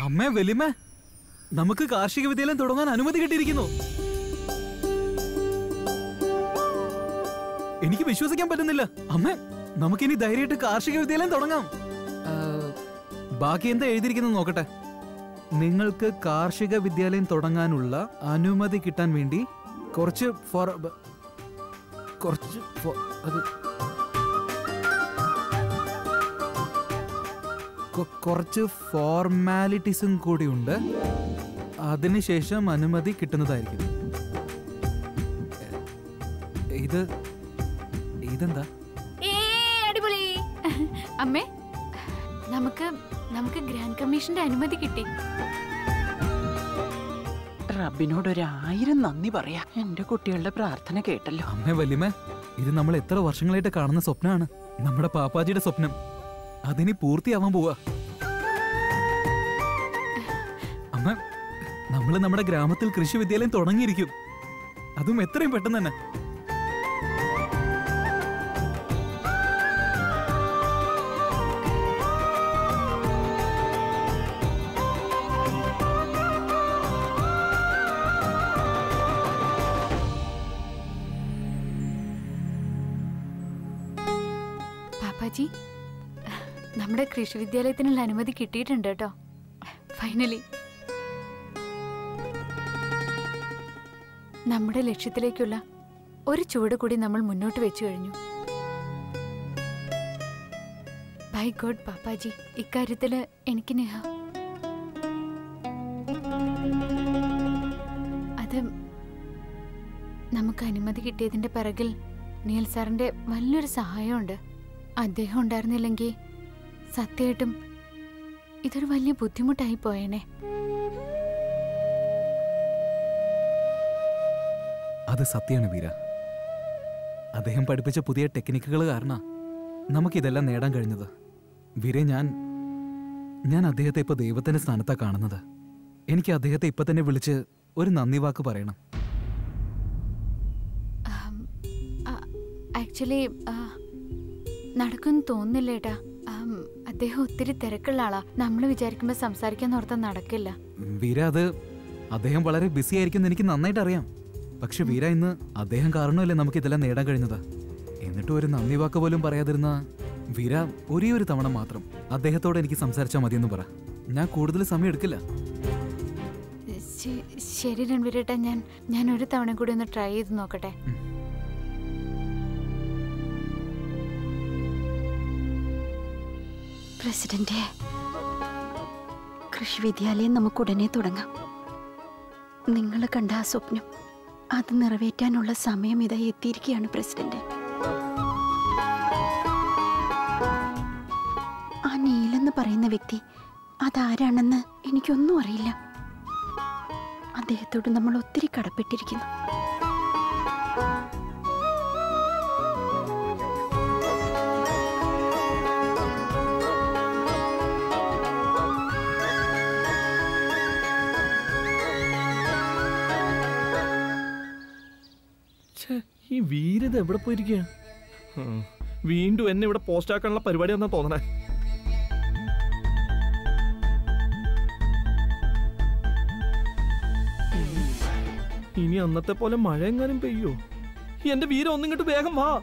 അമ്മേ വലിയമ്മേ നമുക്ക് കാർഷിക വിദ്യാലയം തുടങ്ങാൻ അനുമതി കിട്ടിയിരിക്കുന്നു എനിക്ക് വിശ്വസിക്കാൻ പറ്റുന്നില്ല അമ്മേ നമുക്കിനി ധൈര്യമായിട്ട് കാർഷിക വിദ്യാലയം തുടങ്ങാം ആ, ബാക്കി എന്താ എഴുതിയിരിക്കുന്നത് നോക്കട്ടെ നിങ്ങൾക്ക് കാർഷിക വിദ്യാലയം തുടങ്ങാനുള്ള അനുമതി കിട്ടാൻ വേണ്ടി കുറച്ച് ഫോർ ബ- കുറച്ച് ഫോ- അത് കൊ- കുറച്ച് ഫോർമാലിറ്റീസും കൂടിയുണ്ട് അതിനുശേഷം അനുമതി കിട്ടുന്നതായിരിക്കും ഇത് ഇതെന്താ ഏ അടിപൊളി അമ്മേ നമുക്ക് നമുക്ക് ഗ്രാൻഡ് കമ്മീഷന്റെ അനുമതി കിട്ടി റബ്ബിനോട് ഒരു ആയിരം നന്ദി പറയാ എന്റെ കുട്ടികളുടെ പ്രാർത്ഥന കേട്ടല്ലോ അമ്മേ വല്യമ്മ ഇത് നമ്മൾ എത്ര വർഷങ്ങളായിട്ട് കാണുന്ന സ്വപ്നമാണ് നമ്മുടെ പാപ്പാജിയുടെ സ്വപ്നം അതിനി പൂർത്തിയാവാൻ പോവാ അമ്മ നമ്മൾ നമ്മുടെ ഗ്രാമത്തിൽ കൃഷി വിദ്യാലയം തുടങ്ങിയിരിക്കും അതും എത്രയും പെട്ടെന്ന് തന്നെ പാപ്പാജി നമ്മുടെ കൃഷി വിദ്യാലയത്തിനുള്ള അനുമതി കിട്ടിയിട്ടുണ്ട് കേട്ടോ ഫൈനലി നമ്മുടെ ലക്ഷ്യത്തിലേക്കുള്ള ഒരു ചുവട് കൂടി നമ്മൾ മുന്നോട്ട് വെച്ചു കഴിഞ്ഞു ബൈ ഗോഡ് പാപ്പാജി ഇക്കാര്യത്തില് എനിക്ക് നേഹ അത് നമുക്ക് അനുമതി കിട്ടിയതിന്റെ പിറകിൽ നീൽ സാറിന്റെ വലിയൊരു സഹായമുണ്ട് അദ്ദേഹം ഉണ്ടായിരുന്നില്ലെങ്കിൽ സത്യമായിട്ടും ഇതൊരു വലിയ ബുദ്ധിമുട്ടായി പോയേനെ അത് സത്യമാണ് വീര അദ്ദേഹം പഠിപ്പിച്ച പുതിയ ടെക്നിക്കുകൾ കാരണം നമുക്കിതെല്ലാം നേടാൻ കഴിഞ്ഞത് വീരെ ഞാൻ ഞാൻ അദ്ദേഹത്തെ ഇപ്പൊ ദൈവത്തിന്റെ സ്ഥാനത്താ കാണുന്നത് എനിക്ക് അദ്ദേഹത്തെ ഇപ്പൊ തന്നെ വിളിച്ച് ഒരു നന്ദി വാക്ക് പറയണം ആക്ച്വലി നടക്കുമെന്ന് തോന്നുന്നില്ല ഏട്ടാ ആം, അദ്ദേഹം ഒത്തിരി തിരക്കുള്ള ആളാ നമ്മൾ വിചാരിക്കുമ്പോൾ സംസാരിക്കാൻ ഓർത്താൽ നടക്കില്ല വീര അത് അദ്ദേഹം വളരെ ബിസി ആയിരിക്കും എനിക്ക് നന്നായിട്ട് അറിയാം പക്ഷെ വീര ഇന്ന് അദ്ദേഹം കാരണമല്ലേ നമുക്ക് ഇതെല്ലാം നേടാൻ കഴിഞ്ഞത് എന്നിട്ടും ഒരു നന്ദി വാക്ക് പോലും പറയാതിരുന്ന വീര ഒരേ ഒരു തവണ മാത്രം അദ്ദേഹത്തോട് എനിക്ക് സംസാരിച്ചാൽ മതിയെന്ന് പറ ഞാൻ കൂടുതൽ സമയം എടുക്കില്ല ശ- ശരി രൺവീരേട്ടാ ഞാൻ ഞാൻ ഒരു തവണ കൂടി ഒന്ന് ട്രൈ ചെയ്ത് നോക്കട്ടെ പ്രസിഡന്റ് കൃഷി വിദ്യാലയം നമുക്ക് ഉടനെ തുടങ്ങാം നിങ്ങൾ കണ്ട ആ സ്വപ്നം അത് നിറവേറ്റാനുള്ള സമയം ഇതാ എത്തിയിരിക്കുകയാണ് പ്രസിഡന്റ് ആ നീലെന്ന് പറയുന്ന വ്യക്തി അതാരാണെന്ന് എനിക്കൊന്നും അറിയില്ല അദ്ദേഹത്തോട് നമ്മൾ ഒത്തിരി കടപ്പെട്ടിരിക്കുന്നു ഛേ, ഈ വീരത് എവിടെ പോയിരിക്കുക വീണ്ടും എന്നെ ഇവിടെ പോസ്റ്റ് ആക്കാനുള്ള പരിപാടി എന്നാ തോന്നണേ ഇനി അന്നത്തെ പോലെ മഴ എങ്ങാനും പെയ്യോ എന്റെ വീര ഒന്നിങ്ങോട്ട് വേഗം വാ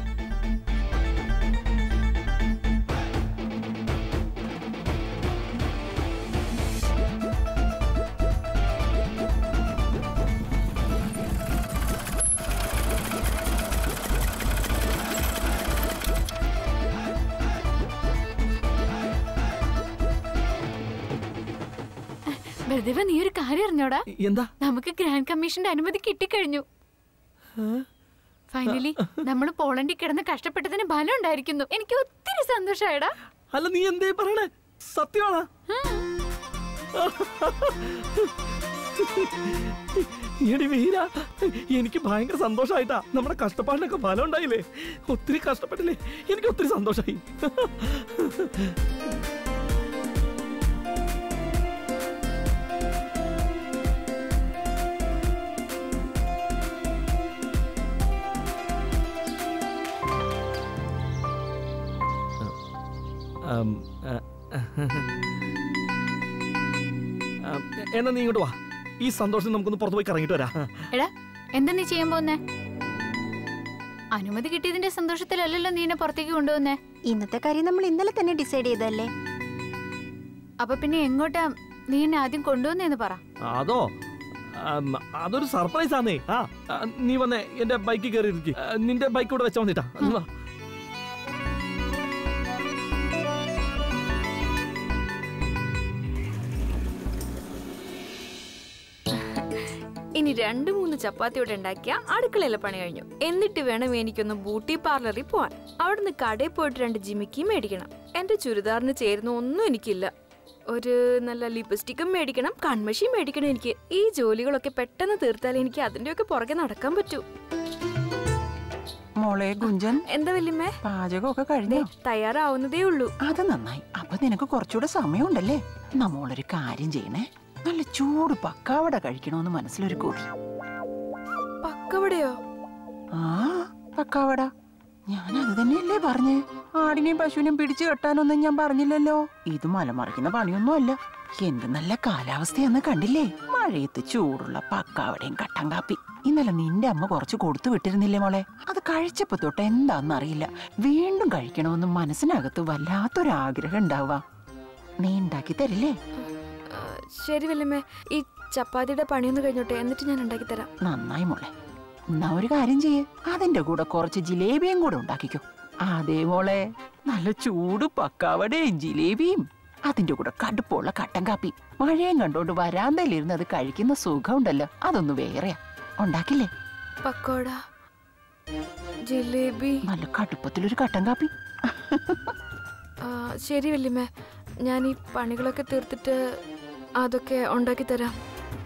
ബലദേവ നീ ഒരു കാര്യം അറിഞ്ഞോടാ എന്താ നമുക്ക് ഗ്രാൻഡ് കമ്മീഷന്റെ അനുമതി കിട്ടിക്കഴിഞ്ഞു ഫൈനലി നമ്മൾ പോളണ്ടിൽ കിടന്ന് കഷ്ടപ്പെട്ടതിന് ഫലം ഉണ്ടായിരിക്കുന്നു എനിക്ക് ഒത്തിരി സന്തോഷമായടാ അല്ല നീ എന്തേ പറയണേ സത്യമാണോ എടി വീര എനിക്ക് ഭയങ്കര സന്തോഷമായിട്ടാ നമ്മുടെ കഷ്ടപ്പാടിനൊക്കെ ഫലം ഉണ്ടായില്ലേ ഒത്തിരി കഷ്ടപ്പെട്ടില്ലേ എനിക്ക് ഒത്തിരി സന്തോഷമായി ആ, എന്നാ നീ ഇങ്ങോട്ട് വാ ഈ സന്തോഷം നമുക്കൊന്ന് പുറത്ത് പോയി കറങ്ങിട്ട് വരാം എടാ എന്താ നീ ചെയ്യാൻ പോകുന്നേ അനുമതി കിട്ടിയതിന്റെ സന്തോഷത്തിലല്ലല്ലോ നീ എന്നെ പുറത്തേക്ക് കൊണ്ടുവന്നേ ഇന്നത്തെ കാര്യം നമ്മൾ ഇന്നലെ തന്നെ ഡിസൈഡ് ചെയ്തല്ലേ അപ്പൊ പിന്നെ എങ്ങോട്ടാ നീ എന്നെ ആദ്യം കൊണ്ടുവന്നേന്ന് പറ അതോ ആം, അതൊരു സർപ്രൈസ് ആന്നേ ആ ആ, നീ വന്നേ എന്റെ ബൈക്കിൽ കയറി ഇരിക്ക്. ആ, നിന്റെ ബൈക്ക് ഇവിടെ വെച്ചാ വന്നിട്ടാ നീ വാ. ഇനി രണ്ട് മൂന്ന് ചപ്പാത്തിയോടെ ഉണ്ടാക്കിയ അടുക്കളയിലെ പണി കഴിഞ്ഞു എന്നിട്ട് വേണം എനിക്കൊന്ന് ബ്യൂട്ടി പാർലറിൽ പോവാൻ അവിടുന്ന് കടയിൽ പോയിട്ട് രണ്ട് ജിമിക്കി മേടിക്കണം എന്റെ ചുരിദാറിന് ചേരുന്ന ഒന്നും എനിക്കില്ല ഒരു നല്ല ലിപ്സ്റ്റിക്കും മേടിക്കണം കൺമഷിയും മേടിക്കണം എനിക്ക് ഈ ജോലികളൊക്കെ പെട്ടെന്ന് തീർത്താൽ എനിക്ക് അതിന്റെയൊക്കെ പുറകെ നടക്കാൻ പറ്റൂ മോളെ ഗുഞ്ചൻ എന്താ വല്യമ്മേ പാചകമൊക്കെ കഴിഞ്ഞോ തയ്യാറാവുന്നതേ ഉള്ളൂ അത് നന്നായി അപ്പൊ നിനക്ക് കുറച്ചുകൂടെ സമയമുണ്ടല്ലേ നമ്മളൊരു കാര്യം ചെയ്യണേ നല്ല ചൂട് പക്കാവട കഴിക്കണമെന്ന് മനസ്സിലൊരു കൊതി പക്കവിടെയോ ആ പക്കാവട ഞാൻ അത് തന്നെയല്ലേ പറഞ്ഞേ ആടിനെയും പശുവിനെയും പിടിച്ചു കെട്ടാനൊന്നും ഞാൻ പറഞ്ഞില്ലല്ലോ ഇത് മലമറിക്കുന്ന പണിയൊന്നും അല്ല എന്ത് നല്ല കാലാവസ്ഥയെന്ന് കണ്ടില്ലേ മഴയത്ത് ചൂടുള്ള പക്കാവടയും കട്ടൻ കാപ്പി ഇന്നലെ നിന്റെ അമ്മ കുറച്ച് കൊടുത്തു വിട്ടിരുന്നില്ലേ മോളെ അത് കഴിച്ചപ്പോ തൊട്ട് എന്താന്ന് അറിയില്ല വീണ്ടും കഴിക്കണമെന്ന് മനസ്സിനകത്ത് വല്ലാത്തൊരാഗ്രഹം ഉണ്ടാവുക നീ ഉണ്ടാക്കി തരില്ലേ ആ, ശരി വല്യമ്മേ ഈ ചപ്പാത്തിയുടെ പണിയൊന്ന് കഴിഞ്ഞോട്ടെ എന്നിട്ട് ഞാൻ ഉണ്ടാക്കി തരാം നന്നായി മോളെ എന്നാ ഒരു കാര്യം ചെയ്യേ അതിന്റെ കൂടെ കുറച്ച് ജിലേബിയും കൂടെ ഉണ്ടാക്കിക്കോ അതേ മോളെ നല്ല ചൂട് പക്കാവടയും ജിലേബിയും അതിന്റെ കൂടെ കടുപ്പമുള്ള കട്ടൻ കാപ്പി മഴയും കണ്ടോണ്ട് വരാന്തയിലിരുന്ന് അത് കഴിക്കുന്ന സുഖം ഉണ്ടല്ലോ അതൊന്ന് വേറെയാ ഉണ്ടാക്കില്ലേ പക്കോട ജിലേബി നല്ല കടുപ്പത്തിലൊരു കട്ടൻ കാപ്പി ആ, ശരി വല്യമ്മേ ഞാൻ ഈ പണികളൊക്കെ തീർത്തിട്ട് അതൊക്കെ ഉണ്ടാക്കി തരാം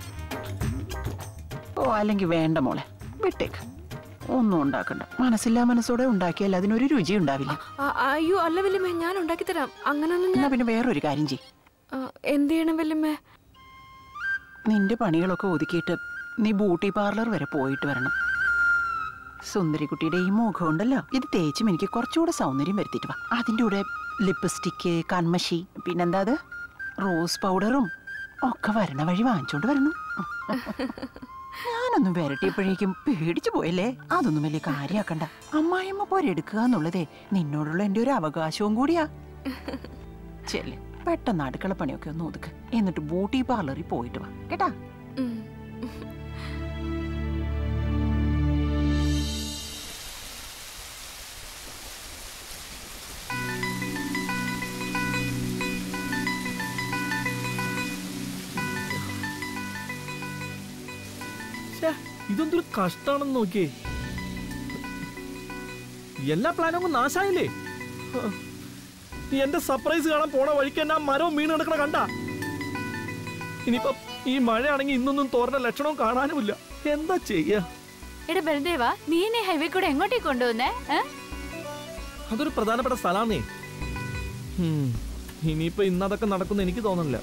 ഓ അല്ലെങ്കിൽ വേണ്ട മോളെ വിട്ടേക്ക് ഒന്നും ഉണ്ടാക്കണ്ട മനസ്സില്ലാ മനസ്സോടെ ഉണ്ടാക്കിയാൽ അതിനൊരു രുചി ഉണ്ടാവില്ല ആ, അയ്യോ അല്ല വല്യമ്മേ ഞാൻ ഉണ്ടാക്കി തരാം അങ്ങനൊന്നും എന്നാ ഞാൻ പിന്നെ വേറൊരു കാര്യം ചെയ് ആ, എന്ത് ചെയ്യണം വല്യമ്മേ നിന്റെ പണികളൊക്കെ ഒതുക്കിയിട്ട് നീ ബ്യൂട്ടി പാർലർ വരെ പോയിട്ട് വരണം സുന്ദരിക്കുട്ടിയുടെ ഈ മുഖം ഉണ്ടല്ലോ ഇത് തേച്ചും എനിക്ക് കുറച്ചുകൂടെ സൗന്ദര്യം വരുത്തിയിട്ട് വാ അതിൻ്റെ കൂടെ ലിപ്സ്റ്റിക്ക് കൺമഷി പിന്നെന്താ അത് റോസ് പൗഡറും ഒക്കെ വരണ വഴി വാങ്ങിച്ചോണ്ട് വരണം ഞാനൊന്നും വരട്ടിയപ്പോഴേക്കും പേടിച്ചു പോയല്ലേ അതൊന്നും വലിയ കാര്യാക്കണ്ട അമ്മായിമ്മ പോരെടുക്കുക എന്നുള്ളതേ നിന്നോടുള്ള എൻ്റെ ഒരു അവകാശവും കൂടിയാ ചെല്ല് പെട്ടെന്ന് അടുക്കള പണിയൊക്കെ ഒന്ന് ഒതുക്ക് എന്നിട്ട് ബ്യൂട്ടി പാർലറിൽ പോയിട്ട് വാ കേട്ടാ ഉം. ശ്ശേ, ഇതെന്തൊരു കഷ്ടാണെന്ന് നോക്കിയേ എല്ലാ പ്ലാനും അങ്ങ് നാശായില്ലേ ഹ. നീ എന്റെ സർപ്രൈസ് കാണാൻ പോണ വഴിക്ക് എന്നെ ആ മരവും വീണ് കിടക്കണ കണ്ട ഇനിയിപ്പം ഈ മഴയാണെങ്കിൽ ഇന്നൊന്നും തോരണ ലക്ഷണവും കാണാനുമില്ല എന്താ ചെയ്യാ എടാ ബലദേവ നീ എന്നെ ഹൈവേ കൂടെ എങ്ങോട്ടേക്ക് കൊണ്ടുവന്നേ ഏ? അതൊരു പ്രധാനപ്പെട്ട സ്ഥലമാണേ ഹും, ഇനിയിപ്പോ ഇന്നതൊക്കെ നടക്കുന്ന എനിക്ക് തോന്നുന്നില്ല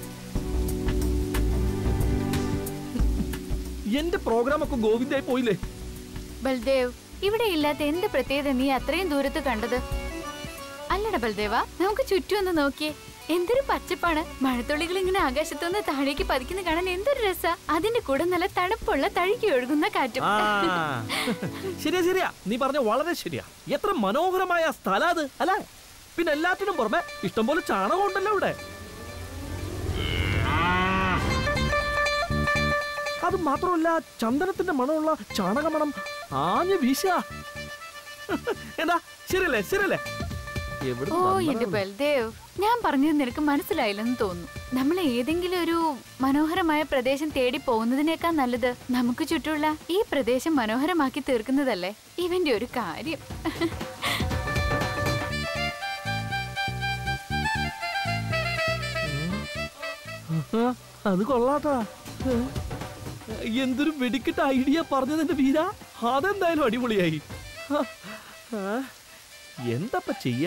എന്റെ പ്രോഗ്രാം ഒക്കെ ഗോവിന്ദായി പോയില്ലേ ബൽദേവ് ഇവിടെ ഇല്ലാത്ത എന്ത് പ്രത്യേകത നീ അത്രയും ദൂരത്ത് കണ്ടത് അല്ലടാ ബൽദേവ നമുക്ക് ചുറ്റും ഒന്ന് നോക്കിയേ എന്തൊരു പച്ചപ്പാണ് മഴത്തുള്ളികൾ ഇങ്ങനെ ആകാശത്തുനിന്ന് താഴേക്ക് പതിക്കുന്ന കാണാൻ എന്തൊരു രസാ അതിന്റെ കൂടെ നല്ല തണുപ്പുള്ള തഴുകി ഒഴുകുന്ന കാറ്റും ആ. ശരിയാ ശരിയാ നീ പറഞ്ഞ വളരെ ശരിയാ എത്ര മനോഹരമായ സ്ഥലം അത് അല്ലേ പിന്നെ എല്ലാത്തിനും പുറമെ ഇഷ്ടംപോലെ ചാണകം ഉണ്ടല്ലോ ഇവിടെ അത് മാത്രമല്ല ചന്ദനത്തിന്റെ മണമുള്ള ചാണകമണം ആഞ്ഞു വീശ എന്താ ശരിയല്ലേ ശരിയല്ലേ എവിടുന്ന് ഓ വന്നതാ എന്റെ ഇത്? ബൽദേവ് ഞാൻ പറഞ്ഞത് നിനക്ക് മനസ്സിലായില്ലെന്ന് തോന്നുന്നു നമ്മൾ ഏതെങ്കിലും ഒരു മനോഹരമായ പ്രദേശം തേടി പോകുന്നതിനേക്കാൾ നല്ലത് നമുക്ക് ചുറ്റുമുള്ള ഈ പ്രദേശം മനോഹരമാക്കി തീർക്കുന്നതല്ലേ ഇവന്റെ ഒരു കാര്യം ആ, അത് കൊള്ളാട്ടാ ഏ? എന്തൊരു വെടിക്കിട്ട ഐഡിയ പറഞ്ഞതിന്റെ വീര അതെന്തായാലും അടിപൊളിയായി ആ, ആ, എന്തപ്പ ചെയ്യാ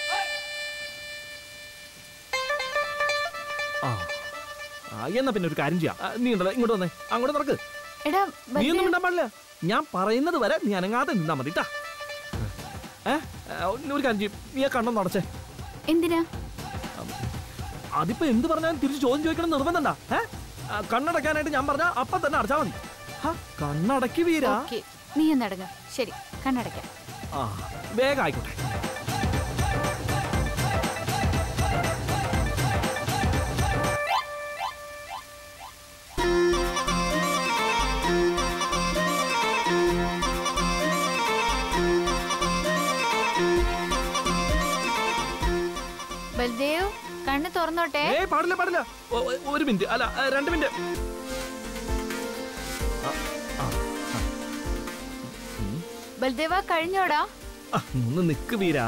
ആ ആ, എന്നാ പിന്നെ ഒരു കാര്യം ചെയ്യാം ആ, നീ ഉണ്ടല്ലോ ഇങ്ങോട്ട് വന്നേ അങ്ങോട്ട് നടക്ക് എടാ നീ ഒന്നും ബൽദേവ് മിണ്ടാൻ പാടില്ല ഞാൻ പറയുന്നത് വരെ നീ അനങ്ങാതെ നിന്നാ മതി ട്ടാ. ഏ ആ, ഒരു കാര്യം ചെയ്യും നീ ആ കണ്ണം നടച്ചേ എന്തിനാ അതിപ്പോ എന്ത് പറഞ്ഞാലും തിരിച്ച് ചോദ്യം ചോദിക്കണം നിർബന്ധണ്ട ഏ ആ, കണ്ണടയ്ക്കാനായിട്ട് ഞാൻ പറഞ്ഞ അപ്പം തന്നെ അടച്ചാൽ മതി ഹാ, കണ്ണടയ്ക്ക് വീര ഓക്കെ നീ ഒന്നടങ്ങ ശരി കണ്ണടയ്ക്കാം ആ വേഗം ആയിക്കോട്ടെ ബൽദേവ് കണ്ണ് തുറന്നോട്ടെ ഏയ് പാടില്ല പാടില്ല ഒ- ഒ- ഒരു മിനിറ്റ് അല്ല ആ, രണ്ട് മിനിറ്റ് ആ, ആ, ആ. ബൽദേവ കഴിഞ്ഞോടാ ആ, ഒന്ന് നിക്ക് വീര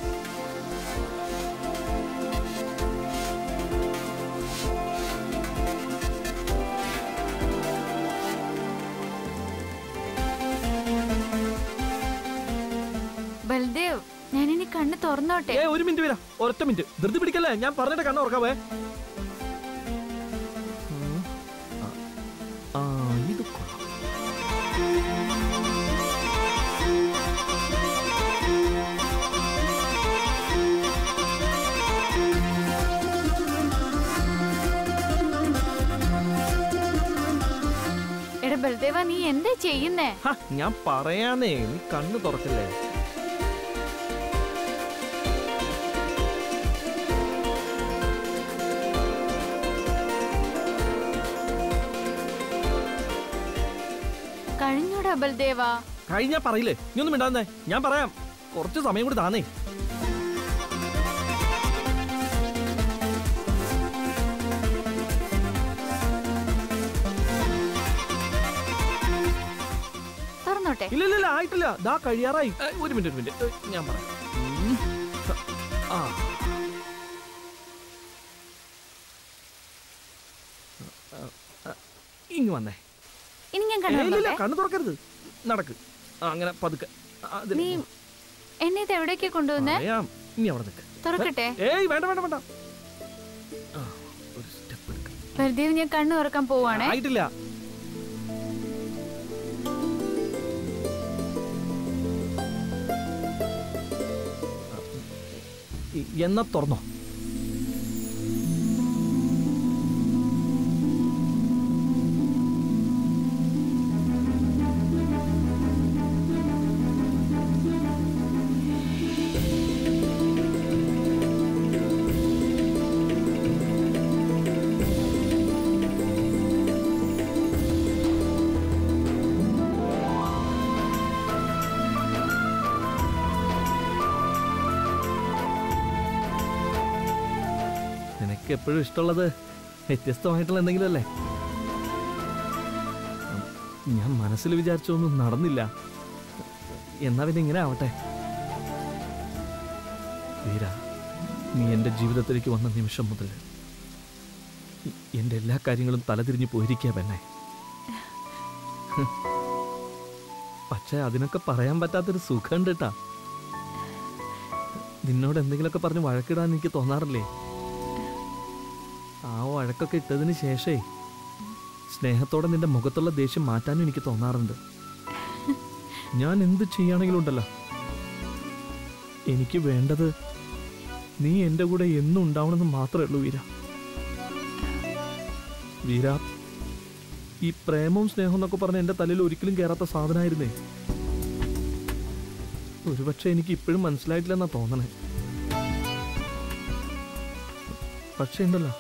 ബൽദേവ് ഞാനിനി കണ്ണ് തുറന്നോട്ടെ ഏ ഒരു മിനിറ്റ് വീര ഒരൊറ്റ മിനിറ്റ് ധൃതി പിടിക്കല്ലേ ഞാൻ പറഞ്ഞിട്ട് കണ്ണ ഉറക്കാവേ ആ, ആ ഇത് കൊള്ളാം എടാ ബൽദേവ നീ എന്താ ചെയ്യുന്നേ ഹ, ഞാൻ പറയാന്നേ നീ കണ്ണ് തുറക്കല്ലേ കഴിഞ്ഞോടാ ബൽദേവ കഴിഞ്ഞാ പറയില്ലേ നീ ഒന്നും മിണ്ടാന്നേ ഞാൻ പറയാം കുറച്ച് സമയം കൂടി താന്നേ തുറന്നോട്ടെ ഇല്ല ഇല്ല ഇല്ല ആയിട്ടില്ല ദാ കഴിയാറായി ഏ, ഒരു മിനിറ്റ് ഒരു മിനിറ്റ് ഏ, ഞാൻ പറയാം ഉം. ആ ഇങ്ങ് വന്നേ ഇനി ഞാൻ ഏയ്, കണ്ണു ഇല്ല ഇല്ല തുറന്നോട്ടെ കണ്ണു തുറക്കരുത് നടക്ക് ആ, അങ്ങനെ പതുക്കെ ആ, അതില് നീ എന്നെ ഇത് എവിടേക്ക് കൊണ്ടുവന്നേ പറയാം ഇനി അവിടെ നിൽക്ക് തുറക്കട്ടെ ഏയ് വേണ്ട വേണ്ട വേണ്ട ആ, ഒരു സ്റ്റെപ്പ് എടുക്ക ബൽദേവ് ഞാൻ കണ്ണു തുറക്കാൻ പോവാണേ ആയിട്ടില്ല ഇ- എന്നാ തുറന്നോ നിനക്ക് എപ്പോഴും ഇഷ്ടമുള്ളത് വ്യത്യസ്തമായിട്ടുള്ള എന്തെങ്കിലും അല്ലേ ഉം, ഞാൻ മനസ്സിൽ വിചാരിച്ചൊന്നും നടന്നില്ല എന്നാ പിന്നെ ഇങ്ങനെ ആവട്ടെ വീര നീ എൻ്റെ ജീവിതത്തിലേക്ക് വന്ന നിമിഷം മുതൽ ഇ- എൻ്റെ എല്ലാ കാര്യങ്ങളും തലതിരിഞ്ഞു പോയിരിക്കുക പെണ്ണെ ഹ്. പക്ഷേ അതിനൊക്കെ പറയാൻ പറ്റാത്തൊരു സുഖമുണ്ട് കേട്ടാ നിന്നോട് എന്തെങ്കിലുമൊക്കെ പറഞ്ഞ് വഴക്കിടാൻ എനിക്ക് തോന്നാറില്ലേ ആ വഴക്കൊക്കെ ഇട്ടതിന് ശേഷേ സ്നേഹത്തോടെ നിന്റെ മുഖത്തുള്ള ദേഷ്യം മാറ്റാനും എനിക്ക് തോന്നാറുണ്ട് ഞാൻ എന്ത് ചെയ്യുകയാണെങ്കിലും ഉണ്ടല്ലോ എനിക്ക് വേണ്ടത് നീ എൻ്റെ കൂടെ എന്നും ഉണ്ടാവണമെന്ന് മാത്രമേ ഉള്ളൂ വീര വീര ഈ പ്രേമവും സ്നേഹവും എന്നൊക്കെ പറഞ്ഞ എൻ്റെ തലയിൽ ഒരിക്കലും കയറാത്ത സാധനമായിരുന്നേ ഒരുപക്ഷെ എനിക്ക് ഇപ്പോഴും മനസ്സിലായിട്ടില്ലെന്നാ തോന്നണേ പക്ഷേ ഉണ്ടല്ലോ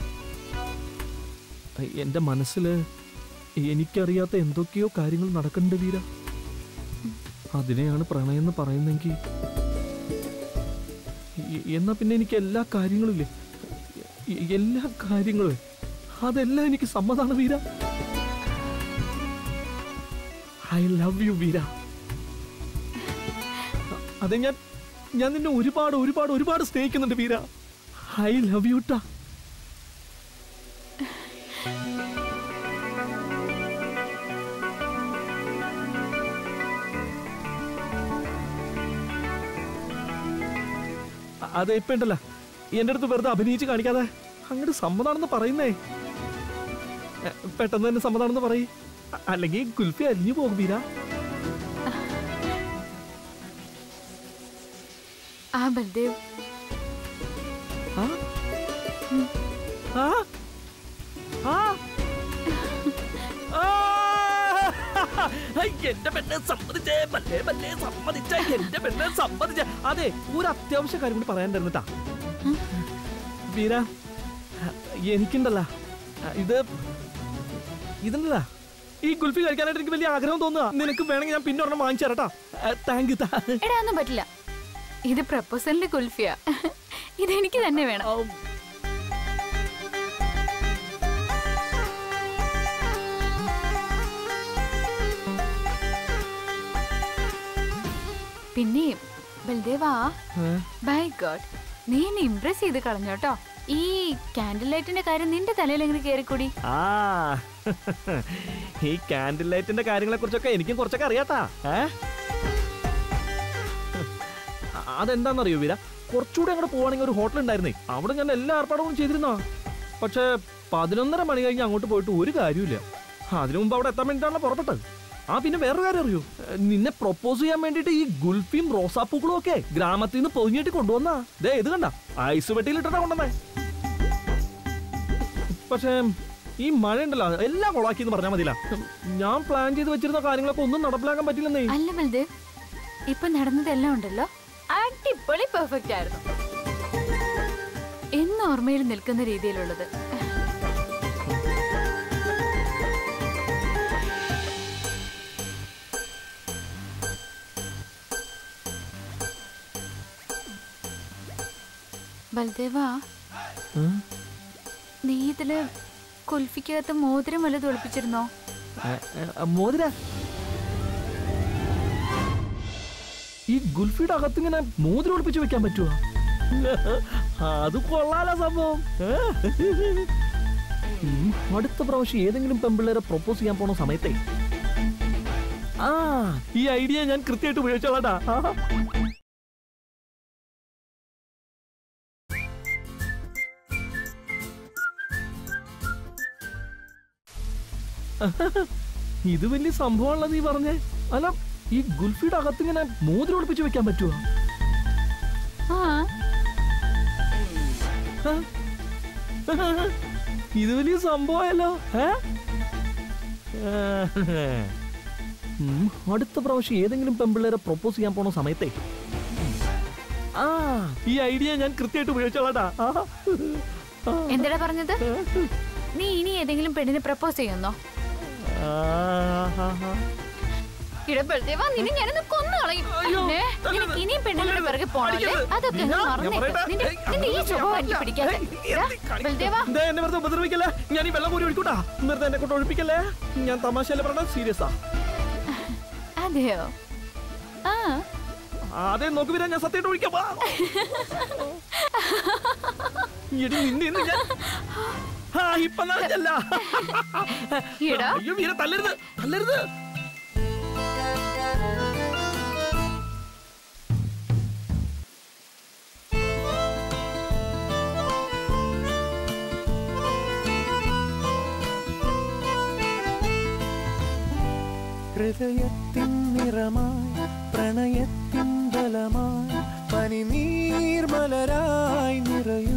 എൻ്റെ മനസ്സിൽ എനിക്കറിയാത്ത എന്തൊക്കെയോ കാര്യങ്ങൾ നടക്കുന്നുണ്ട് വീര അതിനെയാണ് പ്രണയം എന്ന് പറയുന്നെങ്കിൽ എ- എന്നാ പിന്നെ എനിക്ക് എല്ലാ കാര്യങ്ങളും ഇല്ലേ എ- എല്ലാ കാര്യങ്ങളും അതെല്ലാം എനിക്ക് സമ്മതാണ് Veera I love you Veera അതെ ഞാൻ ഞാൻ നിന്നെ ഒരുപാട് ഒരുപാട് ഒരുപാട് സ്നേഹിക്കുന്നുണ്ട് വീര ഐ ലവ് യു ട്ടാ അ- അത് ഇപ്പൊ ഉണ്ടല്ല എന്റെ അടുത്ത് വെറുതെ അഭിനയിച്ച് കാണിക്കാതെ അങ്ങോട്ട് സമ്മതാണെന്ന് പറയുന്നേ എ, പെട്ടെന്ന് തന്നെ സമ്മതാണെന്ന് പറയ് അ- അല്ലെങ്കിൽ കുൽഫി അലിഞ്ഞു പോകും വീര ആ ബൽദേവ് ആ? ആ? ആ? എന്റെ പെണ്ണെ സമ്മതിച്ചേ മറ്റേ മറ്റേ സമ്മതിച്ചേ എന്റെ പെണ്ണെ സമ്മതിച്ചേ അതെ ഒരു അത്യാവശ്യ കാര്യം കൂടി പറയാൻ തരുന്നിട്ടാ വീര എനിക്കുണ്ടല്ല ഇത് ഇതുണ്ടല്ല ഈ കുൽഫി കഴിക്കാനായിട്ട് എനിക്ക് വലിയ ആഗ്രഹം തോന്നുക നിനക്ക് വേണമെങ്കിൽ ഞാൻ പിന്നെ ഒരെണ്ണം വാങ്ങിച്ചു തരട്ടാ താങ്ക് യു എടാ ഒന്നും പറ്റില്ല ഇത് പ്രപ്പോസലിന്റെ കുൽഫിയ ഇതെനിക്ക് തന്നെ വേണം പിന്നെ ബൽദേവാ ബൈ ഗോഡ് നീ എന്നെ ഇംപ്രസ് ചെയ്ത് കളഞ്ഞോട്ടോ ഈ കാൻഡിൽ ലൈറ്റിന്റെ കാര്യം നിന്റെ തലയിൽ എങ്ങനെ കയറിക്കൂടി ആ ഈ കാൻഡിൽ ലൈറ്റിന്റെ കാര്യങ്ങളെ കുറിച്ചൊക്കെ എനിക്കും കുറച്ചൊക്കെ അറിയാട്ടാ ഏ അതെന്താണെന്നറിയോ വീര കുറച്ചുകൂടെ അങ്ങോട്ട് പോവാണെങ്കിൽ ഒരു ഹോട്ടൽ ഉണ്ടായിരുന്നേ അവിടെ ഞാൻ എല്ലാ ഏർപ്പാടും ചെയ്തിരുന്നാ പക്ഷേ പതിനൊന്നര മണി കഴിഞ്ഞ് അങ്ങോട്ട് പോയിട്ട് ഒരു കാര്യമില്ല അതിനു മുമ്പ് അവിടെ എത്താൻ വേണ്ടിയിട്ടാണല്ലോ പുറപ്പെട്ടത് ആ പിന്നെ വേറൊരു കാര്യം അറിയോ ഏ, നിന്നെ പ്രൊപ്പോസ് ചെയ്യാൻ വേണ്ടിയിട്ട് ഈ ഗുൽഫിയും റോസാപ്പൂക്കളും ഒക്കെ ഗ്രാമത്തിൽ നിന്ന് പൊതിഞ്ഞിട്ട് കൊണ്ടുവന്നാ ദേ ഇത് കണ്ട ഐസ് വെട്ടിയിൽ ഇട്ടിട്ടാ കൊണ്ടുവന്നേ പക്ഷേ ഈ മഴ ഉണ്ടല്ലോ എല്ലാം കൊളാക്കി എന്ന് പറഞ്ഞാൽ മതിയില്ല ഞാൻ പ്ലാൻ ചെയ്ത് വെച്ചിരുന്ന കാര്യങ്ങളൊക്കെ ഒന്നും നടപ്പിലാക്കാൻ പറ്റില്ലെന്നേ അല്ല ബൽദേവ് ഇപ്പൊ നടന്നതെല്ലാം ഉണ്ടല്ലോ അടിപൊളി പെർഫെക്റ്റ് ആയിരുന്നു എന്ന് ഓർമ്മയിൽ നിൽക്കുന്ന രീതിയിലുള്ളത് ബൽദേവാ നീ ഇതില് കുൽഫിക്കകത്ത് മോതിരം വല്ലതും ഒളിപ്പിച്ചിരുന്നോ മോതിര ഈ ഗുൽഫിയുടെ അകത്ത് ഇങ്ങനെ മോതിരം ഒളിപ്പിച്ച് വെക്കാൻ പറ്റുമോ അത് കൊള്ളാലോ സംഭവം ഏ? ഉം, അടുത്ത പ്രാവശ്യം ഏതെങ്കിലും പെമ്പിള്ളേരെ പ്രൊപ്പോസ് ചെയ്യാൻ പോണ സമയത്തെ ആ ഈ ഐഡിയ ഞാൻ കൃത്യമായിട്ട് ഉപയോഗിച്ചോളാട്ടാ ആ. ഇത് വലിയ സംഭവമാണല്ലോ നീ പറഞ്ഞേ അല്ല ഈ ഗുൽഫിയുടെ അകത്ത് ഇങ്ങനെ മോതിരം ഒളിപ്പിച്ച് വെക്കാൻ പറ്റുമോ ആ ഇത് വലിയ സംഭവമല്ലോ ഏ? ഉം, അടുത്ത പ്രാവശ്യം ഏതെങ്കിലും പെമ്പിള്ളേരെ പ്രൊപ്പോസ് ചെയ്യാൻ പോണ സമയത്തെ ആ ഈ ഐഡിയ ഞാൻ കൃത്യമായിട്ട് ഉപയോഗിച്ചോളാട്ടാ ആ. ആ. എന്താടാ പറഞ്ഞത് നീ ഇനി ഏതെങ്കിലും പെണ്ണിനെ പ്രപ്പോസ് ചെയ്യുന്നോ ആ, ആ, ആ. ഇടപെടുത്തേവാ നിന്നെ ഞാനൊന്ന് കൊന്നു കളയും അയ്യോ, പിന്നെ തല്ലരുത്, നിനക്ക് ഇനിയും പെണ്ണുങ്ങളുടെ പിറകെ പോണല്ലേ അടിക്കരുത്. അതൊക്കെ ഞാൻ- അങ്ങ് ഞാൻ മറന്നേക്ക് പറയട്ടെ. നിന്റെ ഏയ്, നിന്റെ ഈ അങ്ങനെ സ്വഭാവം എനിക്ക് ചെയ്യാൻ പിടിക്കാതെ ഏയ്, എടാ, എന്ത് കാണിക്കുന്നു? ബൽദേവാ ദേ, എന്നെ വെറുതെ ഉപദ്രവിക്കല്ലേ ഞാൻ ഈ വെള്ളം കൂടി ഒഴിക്കൂട്ടാ വെറുതെ എന്നെ കൊണ്ട് ഒഴിപ്പിക്കല്ലേ ഞാൻ തമാശയല്ലേ പറഞ്ഞ സീരിയസാ അതെയോ ആ അതെ നോക്കി വരാൻ ഞാൻ സത്യമായിട്ട് ഒഴിക്കാം വാ. എടി നിന്നെ ഇന്ന് ഞാൻ ആ ഇപ്പൊ നനഞ്ഞല്ല എടാ അയ്യോ വീര തല്ലരുത് തല്ലരുത് ഹൃദയത്തിൻ നിറമായി പ്രണയത്തിൻ ബലമായി പനിനീർമലരായി നിറയൂ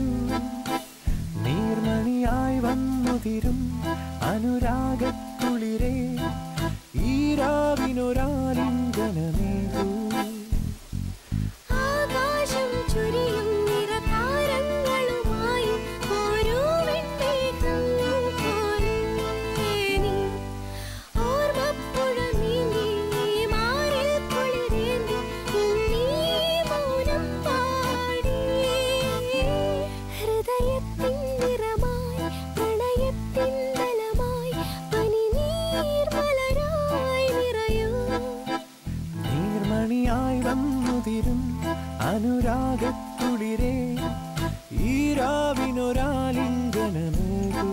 നീർമണിയായി വന്നുതിരും അനുരാഗത്തുളിരേ ഈരാവിനൊരാലിംഗനമേകൂ ആകാശം ചുരിയും നിറതാരങ്ങളുമായി ഓരോ വെൺമേഘം പോരേനി. ഓർമ്മപ്പുഴ നീന്തി മാറിൽ കുളിരേന്തി ഇന്നീ മൗനം പാടി. ഹൃദയത്തിൻ നിറമായി പ്രണയത്തിൻ ബലമായി പനിനീർമലരായി നിറയൂ നീർമണിയായി വന്നുതിരും അനുരാഗത്തുളിരേ ഈരാവിനൊരാലിംഗനമേകൂ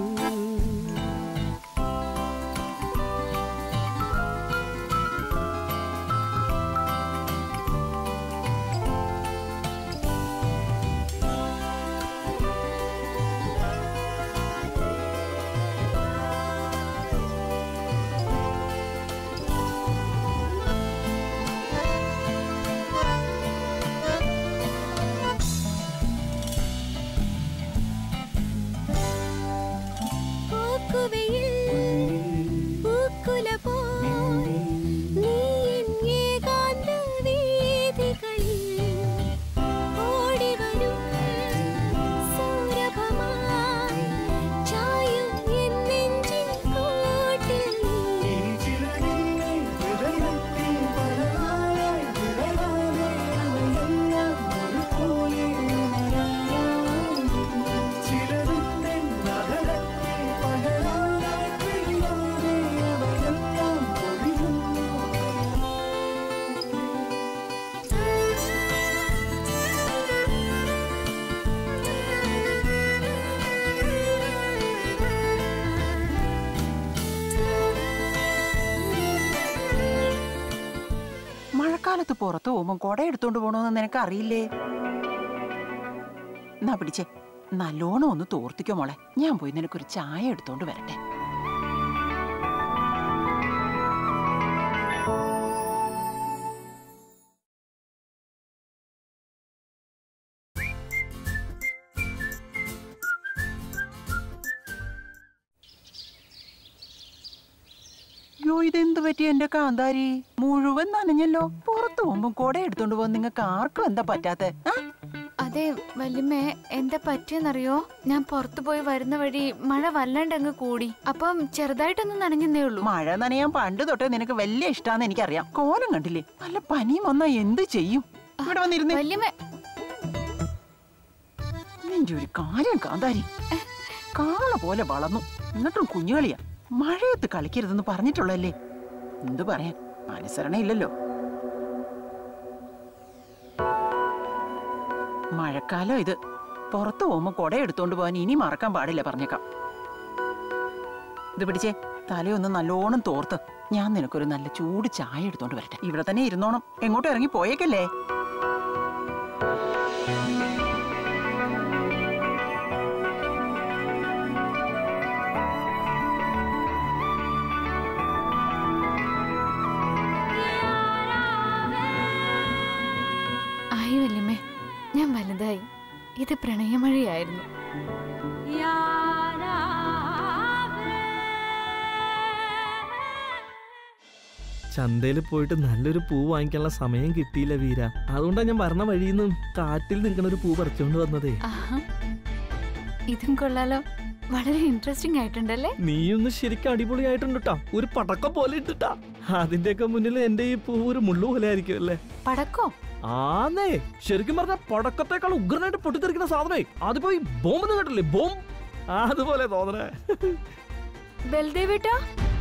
മഴക്കാലത്ത് പുറത്തു പോകുമ്പോൾ കുട എടുത്തോണ്ട് പോണോന്ന് നിനക്ക് അറിയില്ലേ എന്നാ പിടിച്ചേ നല്ലോണം ഒന്ന് തോർത്തിക്കോ മോളെ ഞാൻ പോയി നിനക്കൊരു ചായ എടുത്തോണ്ട് വരട്ടെ യോ ഇതെന്ത് പറ്റി എന്റെ കാന്താരി മുഴുവൻ നനഞ്ഞല്ലോ പുറത്തു പോകുമ്പോ കൊട എടുത്തോണ്ട് പോകാൻ നിങ്ങൾക്ക് ആർക്കും എന്താ പറ്റാത്തെ ആ? അതെ വല്യമ്മേ എന്താ പറ്റിയെന്നറിയോ ഞാൻ പുറത്തു പോയി വരുന്ന വഴി മഴ വല്ലാണ്ട് അങ്ങ് കൂടി അപ്പം ചെറുതായിട്ടൊന്നും നനഞ്ഞെന്നേ ഉള്ളൂ മഴ നനയാൻ പണ്ട് തൊട്ടേ നിനക്ക് വലിയ ഇഷ്ടാന്ന് എനിക്കറിയാം കോലം കണ്ടില്ലേ നല്ല പനിയും വന്നാ എന്ത് ചെയ്യും ഇവിടെ വന്നിരുന്നേ വല്യമ്മ നിന്റെ ഒരു കാര്യം കാന്താരി കാള പോലെ വളർന്നു എന്നിട്ടും കുഞ്ഞുകളിയാ മഴയത്ത് കളിക്കരുതെന്ന് പറഞ്ഞിട്ടുള്ളല്ലേ എന്തു പറയാൻ അനുസരണയില്ലല്ലോ മഴക്കാലം ഇത് പുറത്തു പോകുമ്പോ കൊട എടുത്തോണ്ട് പോകാൻ ഇനി മറക്കാൻ പാടില്ല പറഞ്ഞേക്കാം ഇത് പിടിച്ചേ തലയൊന്ന് നല്ലോണം തോർത്ത് ഞാൻ നിനക്കൊരു നല്ല ചൂട് ചായ എടുത്തോണ്ട് വരട്ടെ ഇവിടെ തന്നെ ഇരുന്നോണം എങ്ങോട്ടും ഇറങ്ങി പോയേക്കല്ലേ ആയി വല്യമ്മേ ഞാൻ വലുതായി ഇത് പ്രണയമഴയായിരുന്നു ചന്തയിൽ പോയിട്ട് നല്ലൊരു പൂ വാങ്ങിക്കാനുള്ള സമയം കിട്ടിയില്ല വീര അതുകൊണ്ടാണ് ഞാൻ പറഞ്ഞ വഴിയിൽ നിന്ന് കാട്ടിൽ നിൽക്കുന്ന ഒരു പൂ പറിച്ചുകൊണ്ട് വന്നതേ ആഹാ. ഇതും കൊള്ളാലോ വളരെ ഇൻട്രസ്റ്റിംഗ് ആയിട്ടുണ്ടല്ലേ നീയൊന്ന് ശരിക്കും അടിപൊളിയായിട്ടുണ്ട് ട്ടാ ഒരു പടക്കം പോലെ ഇട്ടിട്ടാ അതിന്റെയൊക്കെ മുന്നിൽ എന്റെ ഈ പൂ ഒരു മുള്ളു പോലെ ആയിരിക്കും അല്ലേ പടക്കോ ആന്നേ ശരിക്കും പറഞ്ഞ പടക്കത്തെക്കാൾ ഉഗ്രനായിട്ട് പൊട്ടിത്തെറിക്കുന്ന സാധനമേ അതിപ്പോ ഈ ബോംബ് കേട്ടില്ലേ ബോംബ് അതുപോലെ തോന്നണേ ബൽദേവേട്ടാ